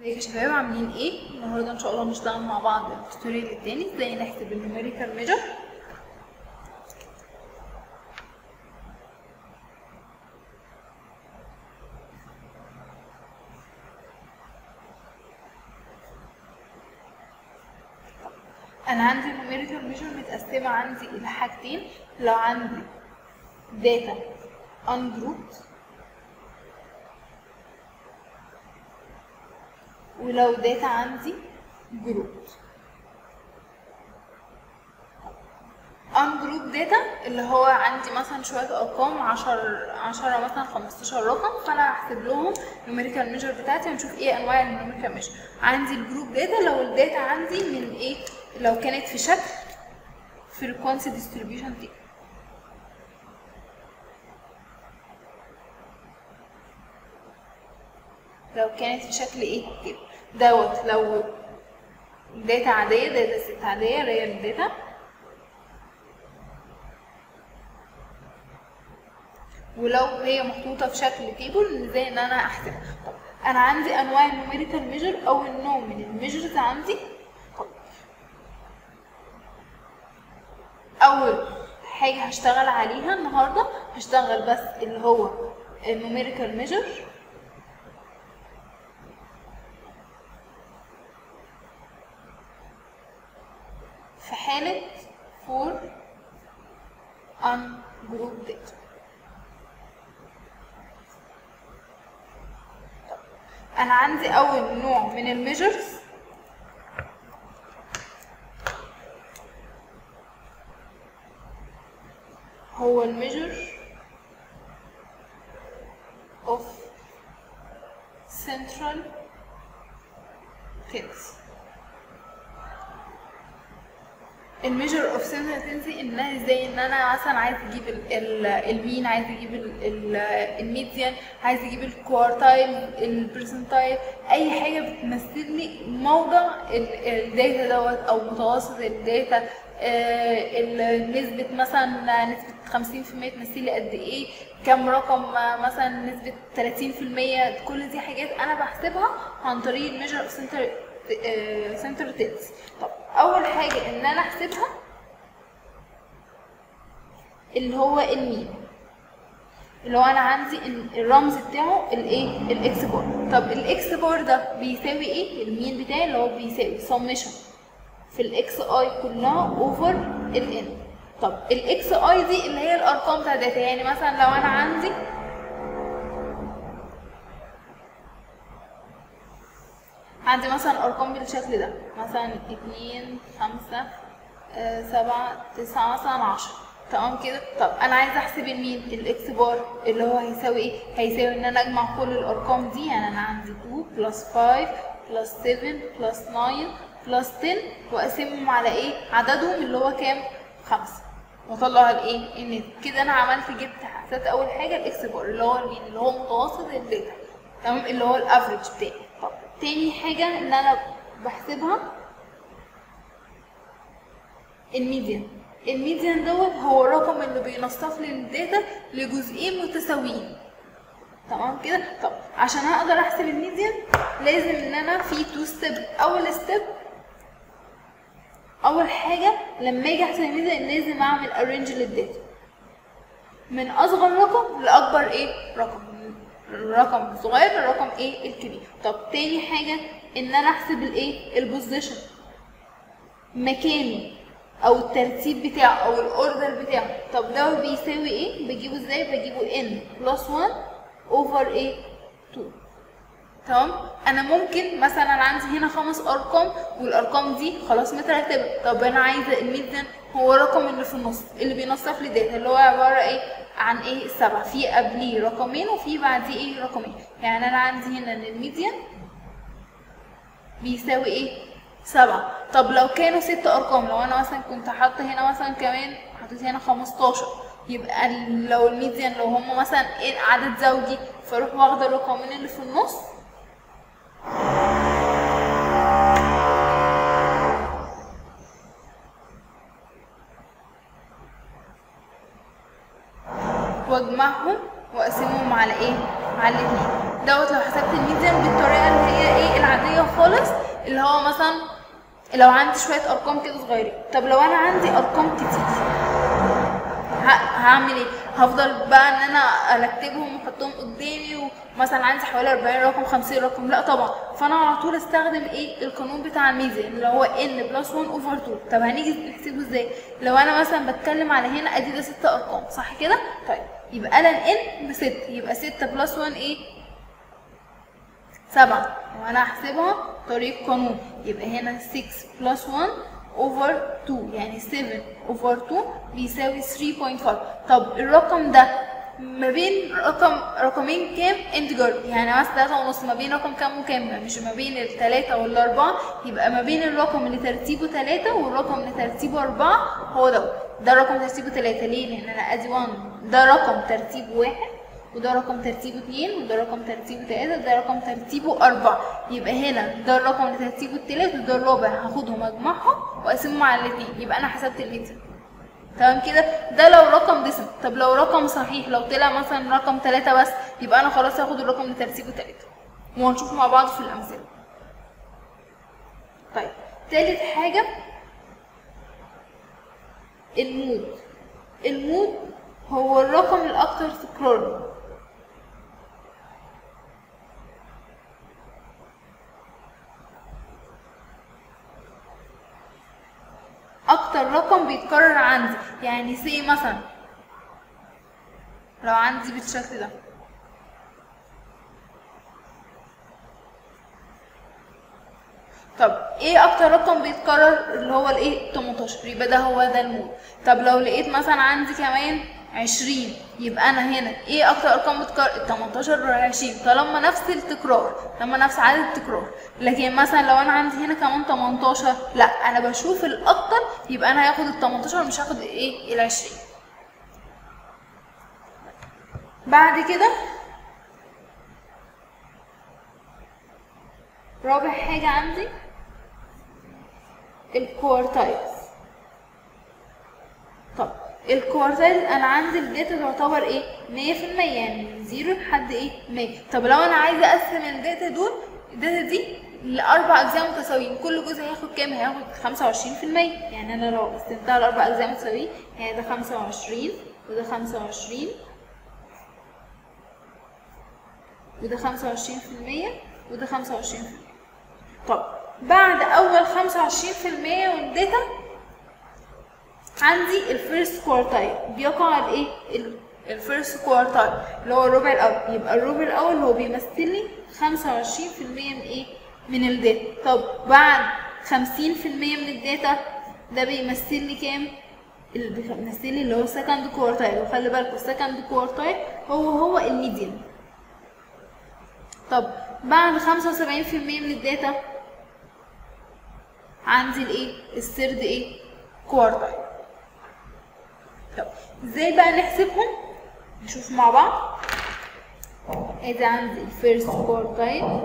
ازيك يا شباب عاملين ايه النهارده ان شاء الله هنشتغل مع بعض التوتوريال التاني ازاي نحسب النيوميريكال ميجر انا عندي النيوميريكال ميجر متقسمه عندي الى حاجتين لو عندي داتا ungrouped ولو داتا عندي جروب ungrouped داتا اللي هو عندي مثلا شوية أرقام عشر عشرة مثلا خمستاشر رقم فأنا هحسب لهم numerical measure بتاعتي ونشوف ايه أنواع النيوميريكال measure عندي الجروب داتا لو الداتا عندي من ايه لو كانت في شكل frequency distribution table لو كانت في شكل ايه تيبل دوت لو داتا عادية داتا ست عادية ريال داتا ولو هي محطوطة في شكل تيبل زي ان انا احسبها طب انا عندي انواع النوميريكال ميجر او النوع من الميجرز عندي طب اول حاجة هشتغل عليها النهاردة هشتغل بس اللي هو النوميريكال ميجر في حالة for ungrouped data طب أنا عندي أول نوع من الميجرز هو الميجر of central tendency الميجر اوف سنترال تنسي انها ازاي ان انا مثلا عايز اجيب ال- ال- المين عايز اجيب ال- ال- الميديان عايز اجيب الكوارتايل البرسنتايل اي حاجه بتمثل لي موضع ال- الداتا دوت او متوسط الداتا آه، ال- نسبة مثلا نسبة 50% تمثل لي قد ايه كام رقم آه، مثلا نسبة 30% كل دي حاجات انا بحسبها عن طريق الميجر اوف سنتر سنتر تيلز طب اول حاجه ان انا احسبها اللي هو المين اللي هو انا عندي ال- الرمز بتاعه الايه الاكس بار طب الاكس بار ده بيساوي ايه المين بتاعي اللي هو بيساوي سمشن في الاكس اي كلها اوفر الان طب الاكس اي دي اللي هي الارقام بتاع الداتا يعني مثلا لو انا عندي عندي مثلا ارقام بالشكل ده مثلا اتنين خمسة آه، سبعة تسعة مثلا عشرة تمام كده طب انا عايزه احسب المين الاكس بار اللي هو هيساوي ايه هيساوي ان انا اجمع كل الارقام دي يعني انا عندي 2 بلس 5 بلس 7 بلس 9 بلس 10 واقسمهم على ايه عددهم اللي هو كام خمسة واطلع الايه ان كده انا عملت جبت حسبت اول حاجه الاكس بار اللي هو المين اللي هو متوسط الداتا تمام اللي هو الافريج بتاعي طب تاني حاجه ان انا بحسبها الميديان الميديان دوت هو الرقم اللي بينصف لي الداتا لجزئين متساويين تمام كده طب عشان اقدر احسب الميديان لازم ان انا في تو ستيب اول ستيب اول حاجه لما اجي احسب الميديان لازم اعمل ارينج للداتا من اصغر رقم لاكبر ايه رقم الرقم الصغير للرقم ايه الكبير طب تاني حاجه ان انا احسب الايه البوزيشن مكانه او الترتيب بتاعه او الاوردر بتاعه طب ده بيساوي ايه بجيبه ازاي بجيبه ان بلس 1 اوفر ايه 2 تمام انا ممكن مثلا انا عندي هنا خمس ارقام والارقام دي خلاص مترتبه طب انا عايزه الميديان هو الرقم اللي في النص اللي بينصف لي داتا اللي هو عباره ايه عن ايه السبعه في قبليه رقمين وفي بعديه ايه رقمين يعني انا عندي هنا ان الميديان بيساوي ايه سبعة طب لو كانوا ست ارقام لو انا مثلا كنت حاطه هنا مثلا كمان حطيت هنا خمستاشر يبقى ال- لو الميديان لو هم مثلا ايه عدد زوجي فاروح واخده الرقمين اللي في النص واجمعهم واقسمهم على ايه على الاتنين دوت لو حسبت الميديان بالطريقه اللي هي ايه العاديه اللي هو مثلا لو عندي شويه ارقام كده صغيرين طب لو انا عندي ارقام كتير ه- هعمل ايه هفضل بقى ان انا ارتبهم واحطهم قدامي ومثلا عندي حوالي 40 رقم 50 رقم لا طبعا فانا على طول استخدم ايه القانون بتاع الميزان اللي هو n بلس 1 اوفر 2 طب هنيجي نحسبه ازاي لو انا مثلا بتكلم على هنا ادي ده 6 ارقام صح كده طيب يبقى لن n ب 6 يبقى 6 بلس 1 ايه 7 وانا هحسبها طريق قانون يبقى هنا 6 بلس 1 اوفر 2 يعني 7 اوفر 2 بيساوي 3.5 طب الرقم ده ما بين رقم رقمين كام انتجر يعني مثلا 3 ونص ما بين رقم كام وكام مش ما بين الثلاثة والأربعة يبقى ما بين الرقم اللي ترتيبه 3 والرقم اللي ترتيبه 4 هو ده ده رقم ترتيبه 3 ليه؟ لأن أنا أدي 1 ده رقم ترتيبه واحد وده رقم ترتيبه اتنين وده رقم ترتيبه تلاتة وده رقم ترتيبه أربعة يبقى هنا ده الرقم اللي ترتيبه التالت وده الرابع هاخدهم أجمعهم وأقسمهم على الاتنين يبقى أنا حسبت الميزان تمام كده ده لو رقم ديسم طب لو رقم صحيح لو طلع مثلا رقم تلاتة بس يبقى أنا خلاص هاخد الرقم اللي ترتيبه تلاتة وهنشوف مع بعض في الأمثلة طيب تالت حاجة المود المود هو الرقم الأكثر تكرارا اكتر رقم بيتكرر عندي يعني سي مثلا لو عندي بالشكل ده طب ايه اكتر رقم بيتكرر اللي هو الايه 18 يبقى ده هو ده المود طب لو لقيت مثلا عندي كمان 20 يبقى انا هنا ايه اكتر ارقام بتكرر 18 و 20 طالما نفس التكرار طالما نفس عدد التكرار لكن مثلا لو انا عندي هنا كمان 18 لا انا بشوف الاكتر يبقى انا هاخد ال 18 مش هاخد ايه ال 20 بعد كده رابع حاجة عندي الكوارتايلز طب الكوارتايل انا عندي الداتا تعتبر ايه 100% يعني من زيرو لحد ايه 100 طب لو انا عايزه اقسم الداتا دول الداتا دي لاربع اجزاء متساويين كل جزء هياخد كام هياخد 25% يعني انا لو قسمتها لاربع اجزاء متساويين يعني ده 25 وده 25 وده 25% وده 25% طب بعد اول 25% من الداتا عندي الفيرست كوارتايل بيقع الايه الفيرست كوارتايل اللي هو الربع الاول يبقى الربع الاول هو بيمثل لي 25% من ايه من الداتا طب بعد 50% من الداتا ده بيمثل لي كام اللي بيمثل لي اللي هو سكند كوارتايل وخلي بالكوا السكند كوارتايل هو هو الميديان طب بعد 75% من الداتا عندي الايه الثيرد ايه كوارتايل طب ازاي بقى نحسبهم نشوف مع بعض ادي عندي الفيرست كوارتايل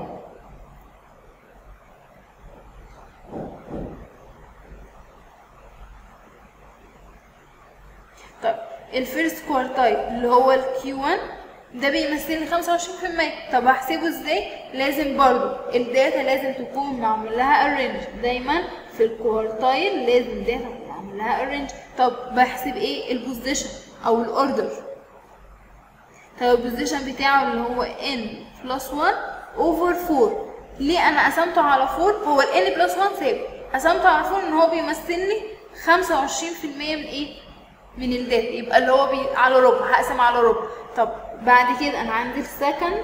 طب الفيرست كوارتايل اللي هو الكيو 1 ده بيمثل لي 25% طب هحسبه ازاي لازم برضو الداتا لازم تكون معمول لها ارينج دايما في الكوارتايل لازم الداتا تكون معمول لها ارينج طب بحسب ايه البوزيشن او الاوردر طب البوزيشن بتاعه اللي هو n بلس 1 اوفر 4 ليه انا قسمته على 4 هو ال n بلس 1 ثابت قسمته على 4 ان هو بيمثل لي 25% من ايه من الداتا يبقى اللي هو بي... على ربع هقسم على ربع طب بعد كده انا عندي السكند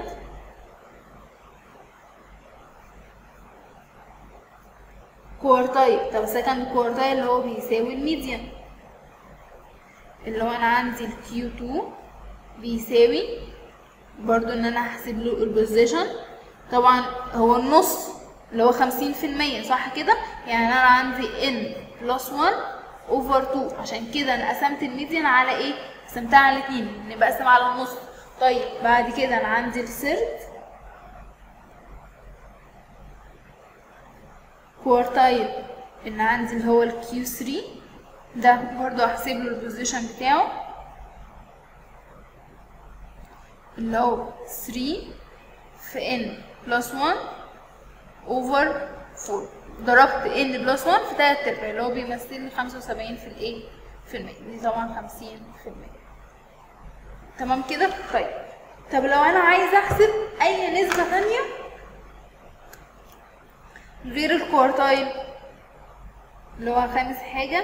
كوارتايل طب السكند كوارتايل اللي هو بيساوي الميديان اللي هو انا عندي الكيو 2 بيساوي برضو ان انا هحسب له البوزيشن طبعا هو النص اللي هو 50% صح كده يعني انا عندي n بلس 1 اوفر 2 عشان كده انا قسمت الميديان على ايه قسمتها على 2 نبقى اقسم على النص طيب بعد كده انا عندي السرد كوارتايل اللي عندي اللي هو الكيو 3 ده برضو هحسب له البوزيشن بتاعه اللي هو 3 في n بلس 1 اوفر 4 ضربت ان بلس 1 في تلات ارباع اللي هو بيمثل لي 75 في الايه في المية دي طبعا 50 في المية تمام كده طيب طب لو انا عايزه احسب اي نسبه تانية غير الكوارتايل اللي هو خامس حاجه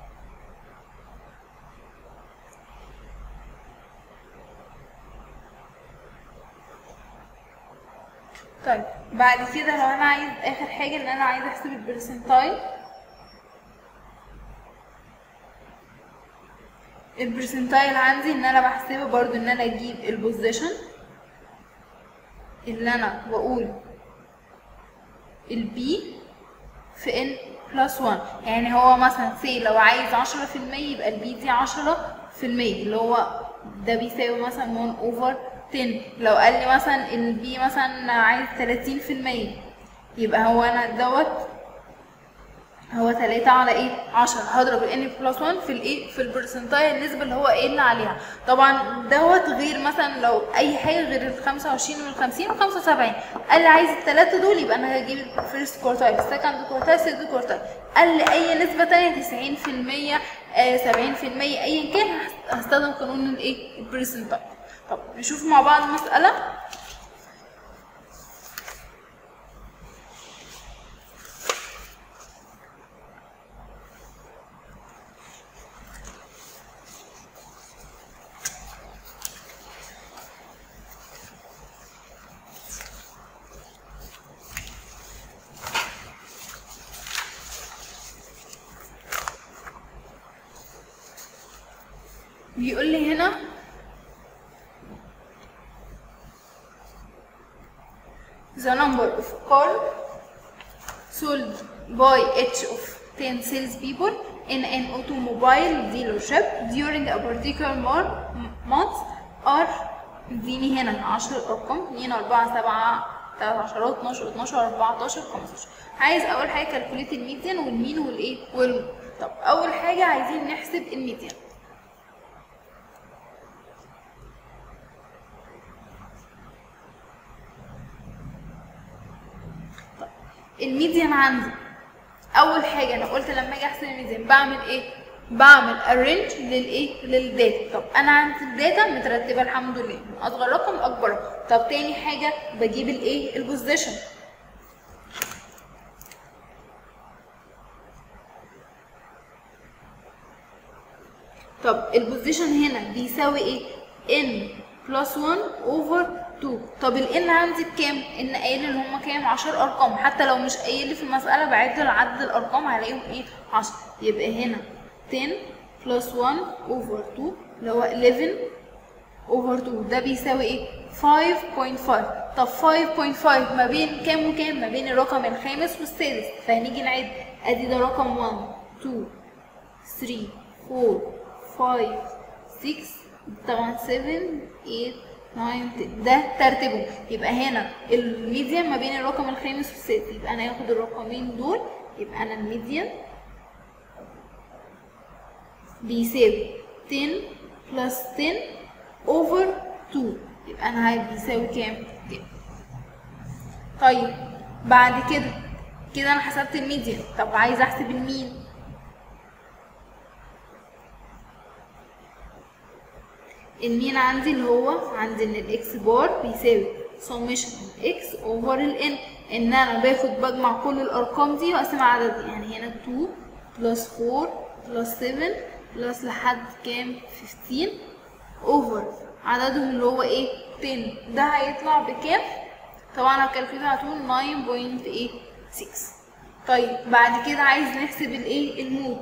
طيب بعد كده لو انا عايز اخر حاجه ان انا عايز احسب البرسنتايل البرسنتايل عندي ان انا بحسبه برضو ان انا اجيب البوزيشن اللي انا بقول البي في ان بلس 1 يعني هو مثلا سي لو عايز 10% يبقى البي دي 10% اللي هو ده بيساوي مثلا 1 اوفر 10 لو قال لي مثلا البي مثلا عايز 30% يبقى هو انا دوت هو 3 على ايه 10 هضرب ال n بلس 1 في الايه في البرسنتايل النسبه اللي هو قايل عليها طبعا دوت غير مثلا لو اي حاجه غير ال 25 وال 50 وال 75 قال لي عايز الثلاثه دول يبقى انا هجيب الفيرست كورتايل السكند كورتايل الثيرد كورتايل قال لي اي نسبه ثانيه 90% آه 70% ايا كان هستخدم قانون الايه البرسنتايل طب نشوف مع بعض مساله بيقول لي هنا the number of car sold by each of 10 salespeople in an automobile dealership during a particular mar- month are اديني هنا 10 ارقام 2 4 7 3 10 12 12 14 15 عايز اول حاجه كالكوليت الميديان والمين والايه والمود طب اول حاجه عايزين نحسب الميديان الميديان عندي اول حاجه انا قلت لما اجي احسب الميديان بعمل ايه بعمل ارينج للايه للداتا طب انا عندي الداتا مترتبه الحمد لله من اصغر رقم لاكبر رقم طب تاني حاجه بجيب الايه البوزيشن طب البوزيشن هنا بيساوي ايه n بلس 1 اوفر 2 طب ال n عندي بكام ان قايل ان هما كام 10 ارقام حتى لو مش قايل لي في المساله بعد عدد الارقام هلاقيهم ايه 10 يبقى هنا 10 بلس 1 اوفر 2 اللي هو 11 اوفر 2 ده بيساوي ايه 5.5 طب 5.5 ما بين كام وكام ما بين الرقم الخامس والسادس فهنيجي نعد ادي ده رقم 1 2 3 4 5 6 طبعا 7 8 9 10 ده ترتيبهم يبقى هنا الميديان ما بين الرقم الخامس والسادس يبقى انا هاخد الرقمين دول يبقى انا الميديان بيساوي 10 بلس 10 اوفر 2 يبقى انا هاي بيساوي كام؟ كام طيب بعد كده كده انا حسبت الميديان طب عايزه احسب المين المين عندي اللي هو عندي ان الاكس بار بيساوي سمشن اكس اوفر الان ان انا باخد بجمع كل الارقام دي واقسم عدد يعني هنا 2 بلس 4 بلس 7 بلس لحد كام 15 اوفر عددهم اللي هو ايه 10 ده هيطلع بكام طبعا هكالكوليت على طول 9.86 طيب بعد كده عايز نحسب الايه المود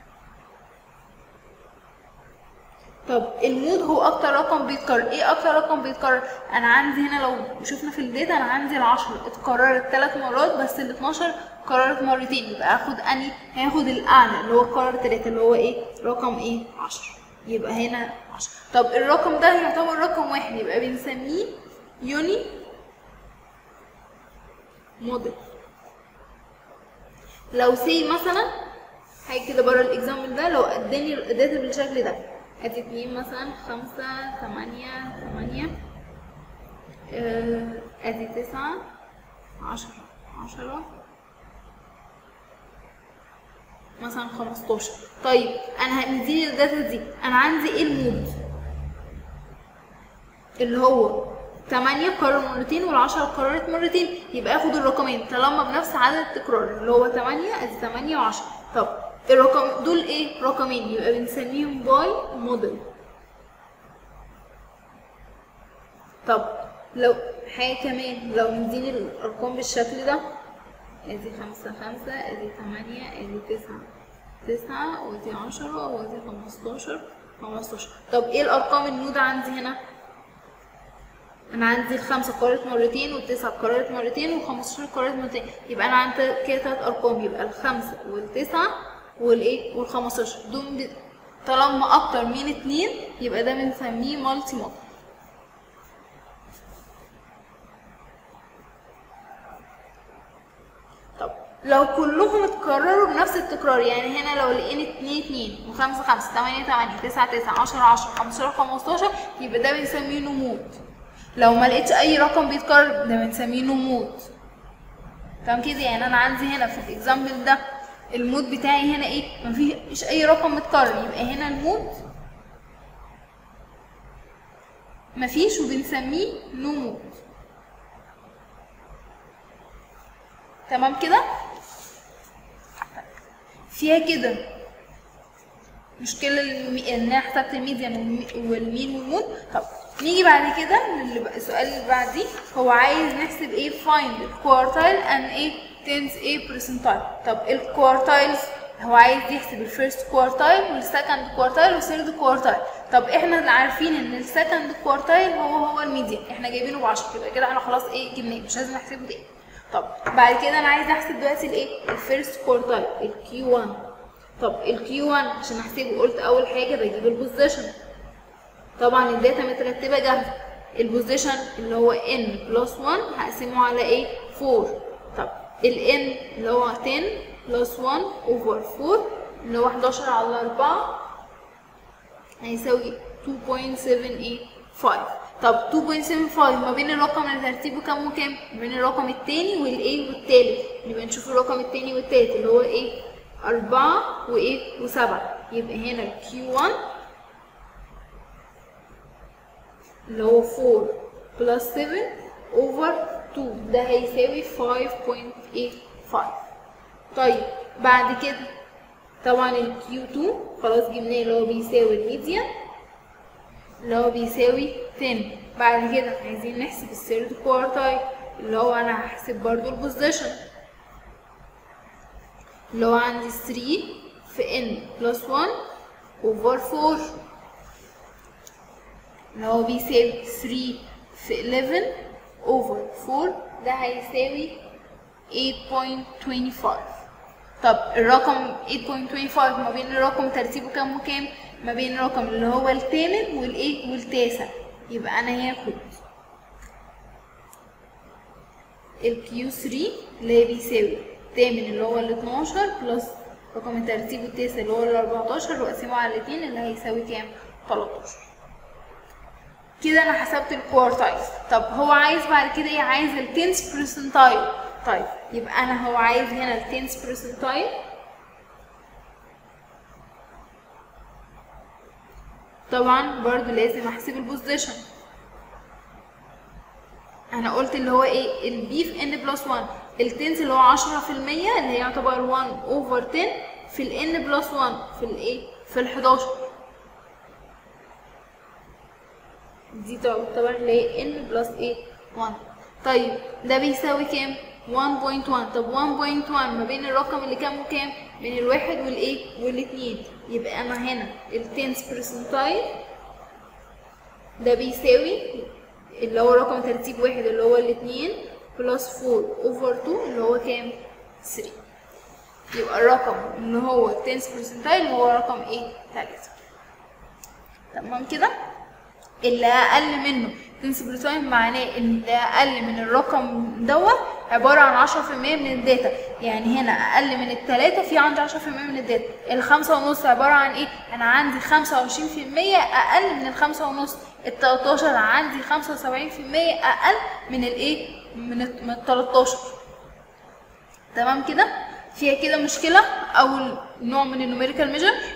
طب المود هو اكتر رقم بيتكرر ايه اكتر رقم بيتكرر انا عندي هنا لو شفنا في الداتا انا عندي العشرة اتكررت ثلاث مرات بس ال 12 اتكررت مرتين يبقى اخد اني هاخد الاعلى اللي هو اتكرر ثلاثة اللي هو ايه رقم ايه 10 يبقى هنا 10 طب الرقم ده يعتبر رقم واحد يبقى بنسميه يوني موديل لو سي مثلا حاجه كده بره الاكزامبل ده لو اداني الداتا بالشكل ده ادي اتنين مثلا خمسة تمانية تمانية آه، ادي تسعة عشرة عشرة مثلا 15 طيب انا هنديني الداتا دي انا عندي ايه المود اللي هو 8 قرر مرتين والعشرة قررت مرتين يبقى اخد الرقمين طالما بنفس عدد التكرار اللي هو 8 ادي 8 و10 طب الرقم دول ايه رقمين يبقى بنسميهم باي موديل طب لو حاجة كمان لو مديني الأرقام بالشكل ده ادي خمسة خمسة ادي تمانية ادي تسعة تسعة وادي عشرة وادي خمستاشر خمستاشر طب ايه الأرقام النودة عندي هنا؟ أنا عندي الخمسة قررت مرتين والتسعة قررت مرتين والخمستاشر قررت مرتين يبقى أنا عندي كده تلات أرقام يبقى الخمسة والتسعة والايه والخمستاشر دول ب- طالما أكتر من اتنين يبقى ده بنسميه مالتي مود طب لو كلهم اتكرروا بنفس التكرار يعني هنا لو لقينا اتنين اتنين وخمسة خمسة تمانية تمانية تسعة تسعة عشرة عشرة خمستاشر خمستاشر يبقى ده بنسميه نمود لو ما لقيتش أي رقم بيتكرر ده بنسميه نمود تمام كده يعني أنا عندي هنا في الإكزامبل ده المود بتاعي هنا ايه مفيش أي رقم متكرر يبقى هنا المود مفيش وبنسميه نمود تمام كده فيها كده مشكلة الم- ان انا حسبت الميديان والمي- والمين والمود طب نيجي بعد كده للي بقى- السؤال اللي بعديه هو عايز نحسب ايه find quartile and ايه tens ايه percentile طب الكوارتايلز هو عايز يحسب الفيرست كوارتايل والسكند كوارتايل والثيرد كوارتايل طب احنا اللي عارفين ان السكند كوارتايل هو هو الميديان احنا جايبينه ب 10 يبقى كده احنا خلاص ايه جبناه مش لازم نحسبه تاني طب بعد كده انا عايز احسب دلوقتي الايه الفيرست كوارتايل الكيو 1 طب الكيو 1 عشان احسبه قلت اول حاجه بجيب البوزيشن طبعا الداتا مترتبه جاهزه البوزيشن اللي هو n بلس 1 هقسمه على ايه 4 طب ال n اللي هو 10 بلس 1 اوفر 4 اللي هو 11 على 4 هيساوي 2.785 طب 2.75 ما بين الرقم اللي ترتيبه كام وكام؟ ما بين الرقم التاني والايه والتالت نبقى نشوف الرقم التاني والتالت اللي هو ايه؟ أربعة وايه؟ وسبعة يبقى هنا ال Q1 اللي هو 4 بلس 7 over 2 ده هيساوي 5.85 طيب بعد كده طبعا ال Q2 خلاص جبناه اللي هو بيساوي الميديان اللي هو بيساوي 10 بعد كده عايزين نحسب الثيرد كوارتايل اللي هو انا هحسب برضو البوزيشن اللي هو عندي 3 في n بلس 1 over 4 اللي هو بيساوي 3 في 11 over 4 ده هيساوي 8.25 طب الرقم 8.25 ما بين الرقم ترتيبه كام وكام ما بين الرقم اللي هو الثامن والايه والتاسع يبقى انا هاخد ال Q3 اللي هي بيساوي الثامن اللي هو ال 12 بلس رقم الترتيب التاسع اللي هو ال 14 واقسمه على الاتنين اللي هيساوي كام 13 كده انا حسبت الكوارتايز طب هو عايز بعد كده ايه عايز التنس برسنتايل طيب يبقى انا هو عايز هنا التنس برسنتايل طبعا برضو لازم احسب البوزيشن انا قلت اللي هو ايه البي في ان بلس 1 التنس اللي هو 10% اللي هي يعتبر 1 اوفر 10 في الان بلس 1 في الايه في ال 11 دي تعتبر اللي هي ان بلس ايه 1 طيب ده بيساوي كام 1.1 طب 1.1 ما بين الرقم اللي كام وكام بين الواحد والايه والاثنين يبقى انا هنا التنس برسنتايل ده بيساوي اللي هو رقم ترتيب واحد اللي هو الاثنين بلس 4 اوفر 2 اللي هو كام 3 يبقى الرقم اللي هو التنس برسنتايل هو رقم ايه 3 تمام كده اللي اقل منه تنسبل تايم معناه ان اللي اقل من الرقم دوت عباره عن 10% من الداتا يعني هنا اقل من التلاتة في عندي 10% من الداتا الخمسة ونص عباره عن ايه انا عندي 25% اقل من الخمسة ونص ال 13 عندي 75% اقل من الايه من ال من ال 13 تمام كده فيها كده مشكله اول نوع من النوميريكال ميجر